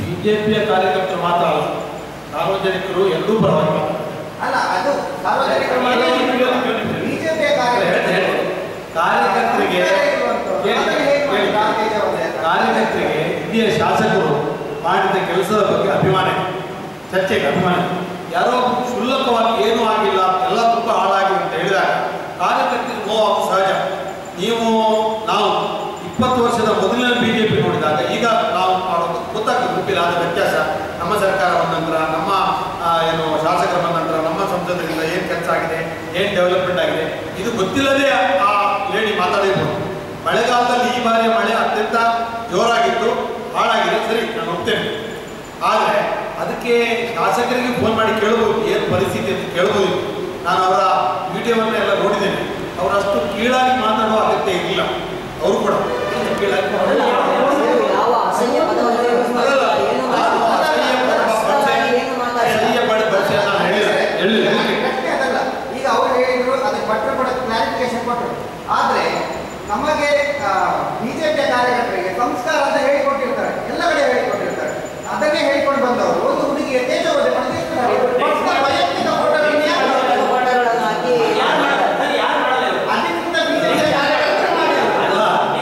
ಬಿಜೆಪಿಯ ಕಾರ್ಯಕರ್ತರು ಮಾತ್ರ ಅಲ್ಲ ಸಾರ್ವಜನಿಕರು ಎರಡೂ ಪರವಾಗಿ ಮಾತಾಡ್ತಾರೆ. ಅಲ್ಲ ಅದು ಸಾರ್ವಜನಿಕ ಬಿಜೆಪಿಯ ಕಾರ್ಯಕರ್ತರಿಗೆ ಕೇಳಿ, ಕೇಳಿ. ಕಾರ್ಯಕರ್ತರಿಗೆ ಹಿರಿಯ ಶಾಸಕರು ಮಾಡಿದ ಕೆಲಸದ ಬಗ್ಗೆ ಅಭಿಮಾನ ಇದೆ. ಚರ್ಚೆಗೆ ಅಭಿಮಾನ ಇದೆ. ಯಾರೋ ಕ್ಷುಲ್ಲಕವಾಗಿ ಏನೂ ಆಗಿಲ್ಲ ಎಲ್ಲ ತುಂಬ ಹಾಳಾಗಿದೆ ಅಂತ ಹೇಳಿದಾಗ ಕಾರ್ಯಕರ್ತರಿಗೆ ನೋವು ಸಹಜ ನೀವು ನಾವು ಇಪ್ಪತ್ತು ವರ್ಷದ ಮೊದಲಿನ ಬಿ ಜೆ ಪಿ ನೋಡಿದಾಗ ಈಗ ನಾವು ಮಾಡೋದು ಗೊತ್ತಾಗ್ತದೆ ಗುಂಪಿಲ್ಲ ಆದ ವ್ಯತ್ಯಾಸ ನಮ್ಮ ಸರ್ಕಾರ ಬಂದ ನಂತರ ನಮ್ಮ ಆ, ಏನು ಶಾಸಕರು ಬಂದ ನಂತರ ನಮ್ಮ ಸಂಸದರಿಂದ ಏನು ಕೆಲಸ ಆಗಿದೆ ಏನು ಡೆವಲಪ್ಮೆಂಟ್ ಆಗಿದೆ ಇದು ಗೊತ್ತಿಲ್ಲದೆ ಆ ಲೇಡಿ ಮಾತಾಡಿರ್ಬೋದು ಮಳೆಗಾಲದಲ್ಲಿ ಈ ಬಾರಿ ಮಳೆ ಅತ್ಯಂತ ಜೋರಾಗಿತ್ತು ಹಾಳಾಗಿದೆ ಸರಿ ನಾನು ಒಪ್ತೇನೆ ಆದರೆ ಅದಕ್ಕೆ ಶಾಸಕರಿಗೆ ಫೋನ್ ಮಾಡಿ ಕೇಳ್ಬೋದು ಏನು ಪರಿಸ್ಥಿತಿ ಅಂತ ಕೇಳ್ಬೋದು ನಾನು ಅವರ ವಿಡಿಯೋವನ್ನು ಎಲ್ಲ ನೋಡಿದ್ದೇನೆ ಅವರಷ್ಟು ಕೀಳಾಗಿ ಮಾತಾಡುವ ಅಗತ್ಯ ಇಲ್ಲ ಅವರು ಕೂಡ ಅಷ್ಟು ಕೀಳಾಗಿ ಅಲ್ಲ, ಮಾತಾಡುವ ಅವರು ಯಾವ ಅಸಹ್ಯ ಪದವನ್ನು use ಅಲ್ಲಲ್ಲ, ಮಾಡ್ತಾರೆ, ಏನು ನಾನು ಮಾಡ್ತಾರೆ, ಅಸಹ್ಯ ಪದ ಶಾಸಕರಾಗಿ ಬಳಕೆ- ಏನು ಮಾತಾಡ್ತಾರೆ? ಅಸಹ್ಯ ಪದ ಬಳಕೆ ನಾನು ಹೇಳಿಲ್ಲ ಹೇಳಿಲ್ಲ ಪ್ರಶ್ನೆ ಅದಲ್ಲ ಈಗ ಅವ್ರು ಹೇಳಿದ್ರು ಅದಕ್ಕೆ ಪತ್ರ ಕೂಡ ಕ್ಲಾರಿಫಿಕೇಶನ್ ಕೊಟ್ಟರು ಆದ್ರೆ ನಮಗೆ ಬಿಜೆಪಿಯ ಕಾರ್ಯಕರ್ತರಿಗೆ ಸಂಸ್ಕಾರ ಅಂತ ಹೇಳಿಕೊಟ್ಟಿರ್ತಾರೆ ಎಲ್ಲ ಕಡೆ ಹೇಳಿಕೊಟ್ಟಿರ್ತಾರೆ ಅದನ್ನೇ ಹೇಳಿಕೊಂಡು ಬಂದವರು ಒಂದು ಹುಡುಗಿಗೆ ತೇಜೋವಧೆ ಮಾಡಿರ್ತಾರೆ ಪರ್ಸನಲ್ ವೈಯಕ್ತಿಕ ಫೋಟೋಗಳನ್ನ ಯಾರು ಮಾಡ್ತಾರೆ? ಫೋಟೋಗಳನ್ನು ಹಾಕಿ ಅದಕ್ಕಿಂತ ಬಿಜೆಪಿಯ ಕಾರ್ಯಕರ್ತರು ಮಾಡಿದ್ರು. ಅಲ್ಲ,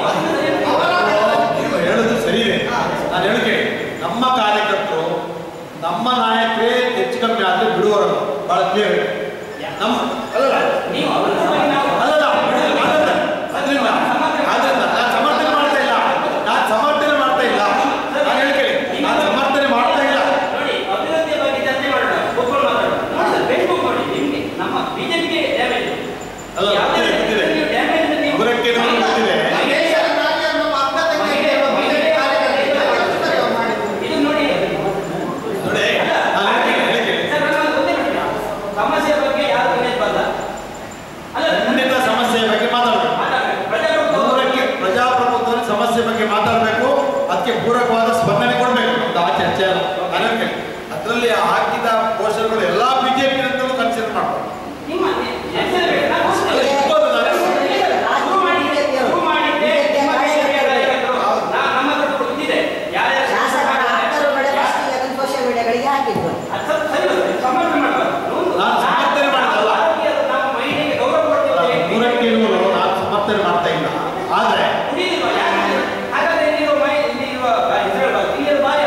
ನೀವು ಹೇಳುದು ಸರಿ ಇದೆ ನಾನು ಹೇಳಿಕೆ ನಮ್ಮ ಕಾರ್ಯಕರ್ತರು ನಮ್ಮ ನಾಯಕರೇ ಹೆಚ್ಚು ಕಮ್ಮಿ ಆದ್ರೆ ಬಿಡುವರಲ್ಲ ಬಹಳ ಕ್ಲಿಯರ್ ನಮ್ಮ ಅಲ್ಲಲ್ಲ ಅಲ್ಲಲ್ಲ ಅದಲ್ಲ ಅದರಿಂದ ಅದರಿಂದ ನಾನು ಸಮರ್ಥನೆ ಮಾಡ್ತಾ ಇಲ್ಲ ನಾನು ಸಮರ್ಥನೆ ಮಾಡ್ತಾ ಇಲ್ಲ ನಾನು ಹೇಳಿಕೆ ನಾನು ಸಮರ್ಥನೆ ಮಾಡ್ತಾ ಇಲ್ಲ ನೋಡಿ ಅಭಿವೃದ್ಧಿಯ ಬಗ್ಗೆ ಚರ್ಚೆ ಮಾಡೋಣ ಒಬ್ಬರು ಮಾತಾಡೋಣ ನೋಡಿ ಸರ್ ಫೇಸ್ಬುಕ್ ನೋಡಿ ನಿಮ್ಗೆ ನಮ್ಮ ಬಿಜೆಪಿಗೆ ಡ್ಯಾಮೇಜ್ ಅಲ್ಲ, ಗೊತ್ತಿದೆ, ಗೊತ್ತಿದೆ. ಡ್ಯಾಮೇಜ್ ನೀವು ಅವರಕ್ಕೆ ನಮ್ಗೆ ಗೊತ್ತಿದೆ ದೇಶದ ನಾಯಕರು ನಮ್ಮ ಅಕ್ಕ ತಂಗಿಯರಿಗೆ ಒಬ್ಬ ಬಿಜೆಪಿ ಕಾರ್ಯಕರ್ತರಿಗೆ ಕಳಿಸ್ತಾರೆ ಅವ್ರು ಮಾಡಿದ್ದು. ಇದು ನೋಡಿ ನೋಡಿ ನಾನು ಹೇಳಿಕೆ ಹೇಳಿಕೆ ಸರ್ ನನ್ನ ಒಂದೇ ಪ್ರಶ್ನೆ ಸಮಸ್ಯೆ ಬಗ್ಗೆ ಯಾರು ಇಮೇಜ್ ಬಲ್ಲ ಅಲ್ಲ ಖಂಡಿತ ಸಮಸ್ಯೆಯ ಬಗ್ಗೆ ಮಾತಾಡಬೇಕು ಮಾತಾಡ್ಬೇಕು. ಪ್ರಜಾಪ್ರಭುತ್ವ ನೂರಕ್ಕೆ ಪ್ರಜಾಪ್ರಭುತ್ವದ ಸಮಸ್ಯೆ ಬಗ್ಗೆ ಮಾತಾಡಬೇಕು ಅದಕ್ಕೆ ಪೂರಕವಾದ ಸ್ಪಂದನೆ ಕೊಡಬೇಕು ಅಂತ ಆ ಚರ್ಚೆ ಅಲ್ಲ ಅದಕ್ಕೆ ಅದರಲ್ಲಿ ಹಾಕಿದ ಪೋಷಕರು ಎಲ್ಲ ಬಿಜೆಪಿ ಅಂತಲೂ ಕನ್ಸಿಡರ್ ಮಾಡ್ತಾರೆ ನಿಮ್ಮ ಹೆಸರು ಬೇಡ. ನಾನು ಅಲ್ಲ, ಇರ್ಬೋದು ನಾನು. ಶುರು ಮಾಡಿದ್ದೆ ಶುರು ಮಾಡಿದ್ದೆ ನಿಮ್ಮ ಬಿಜೆಪಿಯ ಕಾರ್ಯಕರ್ತರು. ನಾ- ನಮ್ಮ ಹತ್ರ ಗೊತ್ತಿದೆ ಯಾರ್ಯಾರು ಶಾಸಕರ ಆಪ್ತರು ಕೂಡ first ಗೆ ಅದನ್ನು ಸೋಷಿಯಲ್ ಮೀಡಿಯಾಗಳಿಗೆ ಹಾಕಿದ್ರು ಅದು ಸ್ವಲ್ಪ ಸರಿ ಹೋಗುತ್ತೆ. ಸಮರ್ಥನೆ ಮಾಡಬಾರ್ದು. ಒಂದು- ನಾನು ಸಮರ್ಥನೆ ಮಾಡಲ್ಲ. ಆರೋಗ್ಯದ ನಾವು ಮಹಿಳೆಗೆ ಗೌರವ ಕೊಡ್ತೇವೆ ನೂರಕ್ಕೆ ನೂರು ನಾನು ಸಮರ್ಥನೆ ಮಾಡ್ತಾ ಇಲ್ಲ ಆದರೆ ಕುಡಿಯುವ ಯಾಕೆ ಹಾಗಾದ್ರೆ ಇಲ್ಲಿರುವ ಮೈ ಇಲ್ಲಿರುವ ಹೆಸರು ಇಲ್ಲಿರುವ ಬಾಯ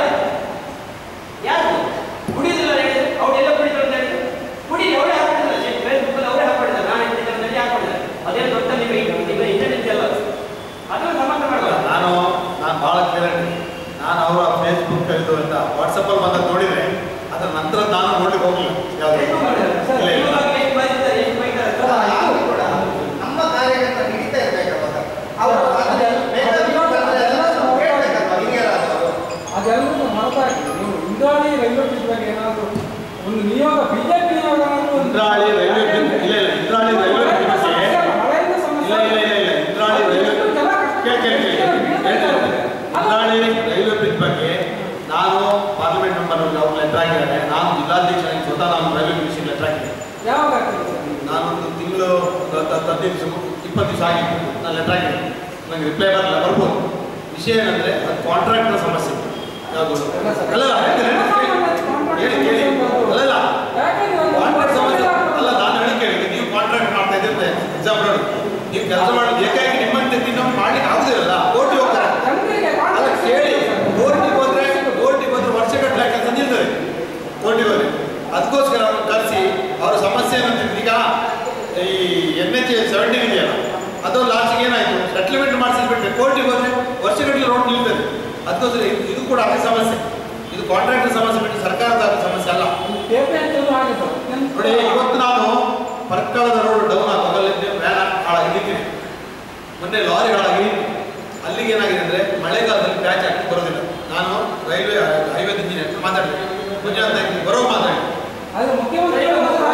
ಯಾರು ಕುಡಿಯುವುದಿಲ್ಲ ಹೇಳಿದ್ರೆ ಅವರೆಲ್ಲ ಕುಡಿದ್ರು ಅಂತ ಹೇಳಿದ್ರೆ ಕುಡಿ ಅವರೇ ಹಾಕೊಂಡಿದ್ದಾರೆ ಫೇಸ್ಬುಕ್ ಅಲ್ಲಿ ಅವರೇ ಹಾಕೊಂಡಿದ್ದಾರೆ ನಾನು ಹೇಳ್ತಿದ್ದೆ ಅಂತ ಹೇಳಿ ಹಾಕೊಂಡಿದ್ದಾರೆ ಅದೇನು ದೊಡ್ಡ ನಿಮಗೆ ನಿಮ್ಮ ಇಂಟರ್ನೆಟ್ ಅಲ್ಲ ಅದು. ಅದನ್ನು ಸಮರ್ಥ ಮಾಡಬಾರ್ದು ನಾನು ನಾನು ಭಾಳ ಕ್ಲಿಯರ್ ನಾನು ಅವರ ಫೇಸ್ಬುಕ್ ಇದು ಅಂತ ವಾಟ್ಸಪ್ಪಲ್ಲಿ ಬಂದಾಗ ನೋಡಿದರೆ ಅದರ ನಂತರ ನಾನು ನೋಡ್ಲಿಕ್ಕೆ ಹೋಗಲಿಲ್ಲ ಯಾವುದು ಇಲ್ಲ ಇಲ್ಲ ಎಷ್ಟು ಬೈತಾರೆ ಎಷ್ಟು ಬೈತಾರೆ ಅಲ್ಲ, ಯಾರು ಕೂಡ ನಮ್ಮ ಕಾರ್ಯಕರ್ತರು ಹಿಡಿತಾ ಇರ್ಬೇಕಲ್ವ ಸರ್? ಅವರು ಅದನ್ನ ಬೇಕಾದ್ರೆ ಬಂದ್ರೆ ಎಲ್ಲರೂ ಹೇಳ್ಬೇಕಲ್ವ ಹಿರಿಯರಾದವರು ಅದೆಲ್ಲರೂ ಹೊರತಾಗಿ ನೀವು ಇಂದ್ರಾಣಿ ರೈಲ್ವೆ ಬ್ರಿಡ್ಜ್ ಬಗ್ಗೆ ಏನಾದರೂ ಒಂದು ನಿಯೋಗ ಬಿಜೆಪಿ ನಿಯೋಗ ಏನಾದ್ರು ಒಂದು- ಇಂದ್ರಾಳಿ ರೈಲ್ವೆ ಬ್ರಿಡ್ಜ್ ಇಲ್ಲ ಇಲ್ಲ ಇಂದ್ರಾಳಿ ರೈಲ್ವೆ ಬ್ರಿಡ್ಜ್ಗೆ ಮಳೆಯಿಂದ ಸಮಸ್ಯೆ ಇಲ್ಲ ಇಲ್ಲ ಇಲ್ಲ ಇಲ್ಲ ಇಂದ್ರಾಳಿ ರೈಲ್ವೆ ಕೇಳಿ ಕೇಳಿ ಕೇಳಿ ಹೇಳ್ತೀನಿ. ಇಂದ್ರಾಳಿ ರೈಲ್ವೆ ಬ್ರಿಡ್ಜ್ ಬಗ್ಗೆ ನಾನು ಪಾರ್ಲಿಮೆಂಟ್ ಮೆಂಬರ್ ಅವ್ರು ಲೆಟರ್ ಹಾಕಿದ್ದಾರೆ ನಾನು ಜಿಲ್ಲಾಧ್ಯಕ್ಷರಾಗಿ ಸ್ವತಃ ನಾನು ರೈಲ್ವೆ ಮಿನಿಸ್ಟ್ರಿಗೆ ಲೆಟರ್ ಹಾಕಿದ್ದೆ ಯಾವಾಗ ಆಗ್ತದೆ ಸರ್? ನಾನೊಂದು ತಿಂಗಳು ಹದಿನೈದು ದಿವಸ ಇಪ್ಪತ್ತು ದಿವಸ ಆಗಿತ್ತು ನಾನು ಲೆಟರ್ ಹಾಕಿದ್ದೆ ನನಗೆ ರಿಪ್ಲೈ ಬರಲ್ಲ ಬರ್ಬೋದು ವಿಷಯ ಏನಂದರೆ ಅದು ಕಾಂಟ್ರಾಕ್ಟ್ನ ಸಮಸ್ಯೆ ಯಾವುದು ಅಲ್ಲ ಅಲ್ಲ, ಹೇಳ್ತೀನಿ, ಹೇಳ್ತೀನಿ. ಹೇಳಿ ಕೇಳಿ ಅಲ್ಲಲ್ಲ ಯಾಕೆ ನೀವು ಒಂದು ಕಾಂಟ್ರಾಕ್ಟ್ ಸಮಸ್ಯೆ ಅಲ್ಲ ನಾನು ಹೇಳಿ ಕೇಳಿ ನೀವು ಕಾಂಟ್ರಾಕ್ಟ್ ಮಾಡ್ತಾ ಇದ್ದಿರ್ತೆ ಎಕ್ಸಾಂಪಲ್ ನೋಡಿ ನೀವು ಕೆಲಸ ಮಾಡೋದು ಏಕಾಏಕಿ ನಿಮ್ಮಂತೆ ಇನ್ನೊಂದು ಮಾಡ್ಲಿಕ್ಕೆ ಆಗುದಿಲ್ಲ ಕೋರ್ಟಿಗೆ ಹೋಗ್ತಾರೆ ಜನರಿಗೆ ಅಲ್ಲ ಕಾಂಟ್ರಾಕ್ಟ್ ಕೇಳಿ ಕೋರ್ಟಿಗೆ ಹೋದ್ರೆ ಕೋರ್ಟಿಗೆ ಹೋದ್ರೆ ವರ್ಷಗಟ್ಟಲೆ ಕೆಲಸ ನಿಲ್ತದೆ ಕೋರ್ಟಿಗೆ ಹೋದ್ರೆ ಅದಕ್ಕೋಸ್ಕರ ಅವ್ರನ್ನ ಕರೆಸಿ ಅವರ ಸಮಸ್ಯೆ ಏನಂತಿದ್ರು ಈಗ ಈ ಎನ್ ಎಚ್ ಸೆವೆಂಟೀನ್ ಇದೆಯಲ್ಲ ಅದು ಲಾಸ್ಟಿಗೆ ಏನಾಯಿತು ಸೆಟ್ಲ್ಮೆಂಟ್ ಮಾಡಿಸಿಬಿಟ್ರೆ ಕೋರ್ಟಿಗೆ ಹೋದ್ರೆ ವರ್ಷಗಟ್ಟಲೆ ರೋಡ್ ನಿಲ್ತದೆ ಅದಕ್ಕೋಸ್ಕರ ಇದು ಇದು ಕೂಡ ಅದೇ ಸಮಸ್ಯೆ ಇದು ಕಾಂಟ್ರಾಕ್ಟ್ ಸಮಸ್ಯೆ ಬಿಟ್ಟು ಸರ್ಕಾರದ ಸಮಸ್ಯೆ ಅಲ್ಲ ಪೇಪೆ ಅಂತಲೂ ಆಗಿದೆ ನೋಡಿ ಇವತ್ತು ನಾನು ಪರ್ಕಳದ ರೋಡ್ ಡೌನ್ ಆಗೋದಲ್ಲಿದ್ದೆ ವ್ಯಾನ್ ಹಾಳಾಗಿದ್ದೀನಿ ಮೊನ್ನೆ ಲಾರಿ ಹಾಳಾಗಿ ಅಲ್ಲಿಗೆ ಏನಾಗಿದೆ ಅಂದರೆ ಮಳೆಗಾಲದಲ್ಲಿ ಪ್ಯಾಚ್ ಹಾಕಿ ಬರೋದಿಲ್ಲ ನಾನು ರೈಲ್ವೆ ಹೈವೇ ಇಂಜಿನಿಯರ್ ಮಾತಾಡಿದೆ ಮಂಜುನಾಥ್ ನಾಯ್ಕ ಬರೋ ಮಾತಾಡಿ ಅದು ಮುಖ್ಯಮಂತ್ರಿಗಳು ಮಾತ್ರ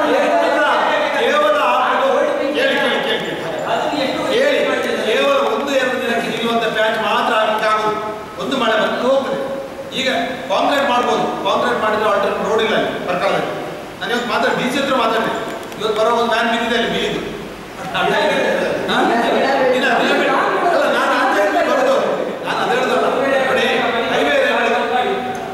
ಕೇವಲ ಹಾಕೋದು- ಕೇಳಿ ಕೇಳಿ ಕೇಳಿ ಕೇಳಿ ಅದನ್ನು ಎಷ್ಟು ಕೇಳಿ ಕೇವಲ ಒಂದು ಎರಡು ದಿನಕ್ಕೆ ನಿಲ್ಲುವಂಥ ಪ್ಯಾಚ್ ಮಾತ್ರ ಹಾಕಕ್ಕಾಗೋದು ಒಂದು ಮಳೆ ಬಂದು ಹೋಗ್ತದೆ ಈಗ ಕಾಂಕ್ರೀಟ್ ಮಾಡ್ಬೋದು ಕಾಂಕ್ರೀಟ್ ಮಾಡಿದ್ರೆ ಆಲ್ಟರ್ ರೋಡ್ ಇಲ್ಲ ಅಲ್ಲಿ ಪರ್ಕಾಲದಲ್ಲಿ ನಾನು ಇವತ್ತು ಮಾತಾಡಿ ಡಿ ಸಿ ಹತ್ರ ಮಾತಾಡಿದೆ ಇವತ್ತು ಬರೋ ಒಂದು ವ್ಯಾನ್ ಬಿದ್ದಿದೆ ಅಲ್ಲಿ ಬೀಳಿದ್ದು ಹಾ? ಇನ್ನ ದಿನ ಬಿಟ್ಟು. ಅಲ್ಲ ನಾನು ಆಚೆ ಬರೋದು ನಾನು ಅದೇ ಹೇಳ್ದಲ್ಲ ನೋಡಿ ಹೈವೇ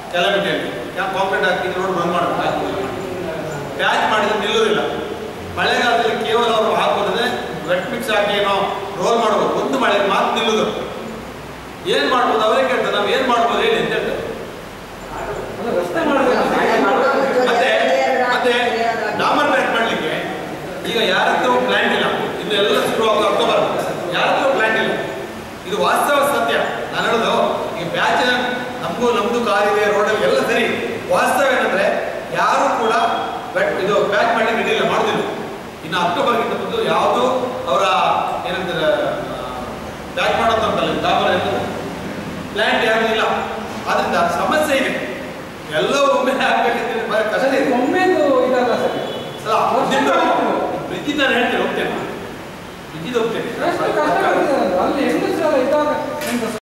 ಕೆಲಮಿಟಿಯಲ್ಲಿ ಕಾಂಕ್ರೀಟ್ ಹಾಕಿ ರೋಡ್ ಬಂದ್ ಮಾಡಬೇಕು ಪ್ಯಾಚ್ ಮಾಡಿದ್ರೆ ನಿಲ್ಲೋದಿಲ್ಲ ಮಳೆಗಾಲದಲ್ಲಿ ಕೇವಲ ಅವರು ಹಾಕೋದ್ರೆ ವೆಟ್ ಮಿಕ್ಸ್ ಹಾಕಿ ಏನೋ ರೋಲ್ ಮಾಡ್ಬೋದು ಒಂದು ಮಳೆ ಮಾತು ನಿಲ್ಲುದು ಏನ್ ಮಾಡ್ಬೋದು ಅವರೇ ಕೇಳ್ತಾರೆ ನಾವು ಏನ್ ಮಾಡ್ಬೋದು ಹೇಳಿ ಅಂತ ಹೇಳ್ತಾರೆ ಅದು ರಸ್ತೆ ಮಾಡಬೇಕು ಮತ್ತೆ ಮತ್ತೆ ಡಾಮರ್ ಬ್ಯಾಟ್ ಮಾಡ್ಲಿಕ್ಕೆ ಈಗ ಯಾರದ್ದು ಪ್ಲಾಂಟ್ ಇಲ್ಲ ಇನ್ನು ಎಲ್ಲ ಶುರುವಾಗ ಅಕ್ಟೋಬರ್ ಯಾರದ್ದು ಪ್ಲಾಂಟ್ ಇಲ್ಲ ಇದು ವಾಸ್ತವ ಸತ್ಯ ನಾನು ಹೇಳೋದು ಈಗ ಬ್ಯಾಚ್ ನಮಗೂ ನಮ್ದು ಕಾರ್ ಇದೆ ರೋಡಲ್ಲಿ ಎಲ್ಲ ಸರಿ ವಾಸ್ತವ ಏನಂದ್ರೆ ಯಾರು ಕೂಡ ಬೆಟ್ ಇದು ಪ್ಯಾಚ್ ಮಾಡ್ಲಿಕ್ಕೆ ರೆಡಿ ಇಲ್ಲ ಮಾಡುದಿಲ್ಲ ಇನ್ನು ಅಕ್ಟೋಬರ್ಗಿಂತ ಮೊದಲು ಯಾವುದು ಅವರ ಏನಂತಾರೆ ಪ್ಯಾಚ್ ಮಾಡೋದಂತಲ್ಲ ಡಾಮರ್ ಎಂತದ್ದು ಪ್ಲಾಂಟ್ ಯಾವುದು ಇಲ್ಲ ಆದ್ರಿಂದ ಸಮಸ್ಯೆ ಇದೆ ಎಲ್ಲವೂ ಒಮ್ಮೆ ಆಗ್ಬೇಕಂದ್ರೆ ಬಹಳ ಕಷ್ಟ ಇದೆ ಒಮ್ಮೆದು ಇದಲ್ಲ ಸರಿ ಅಲ್ಲ ಬ್ರಿಡ್ಜಿಂದ ನಾನು ಹೇಳ್ತೇನೆ ಹೋಗ್ತೇನೆ ಬ್ರಿಡ್ಜಿಂದ ಹೋಗ್ತೇನೆ ಎಷ್ಟು ಕಷ್ಟ ಪಡ್ತಿದ್ದಾರೆ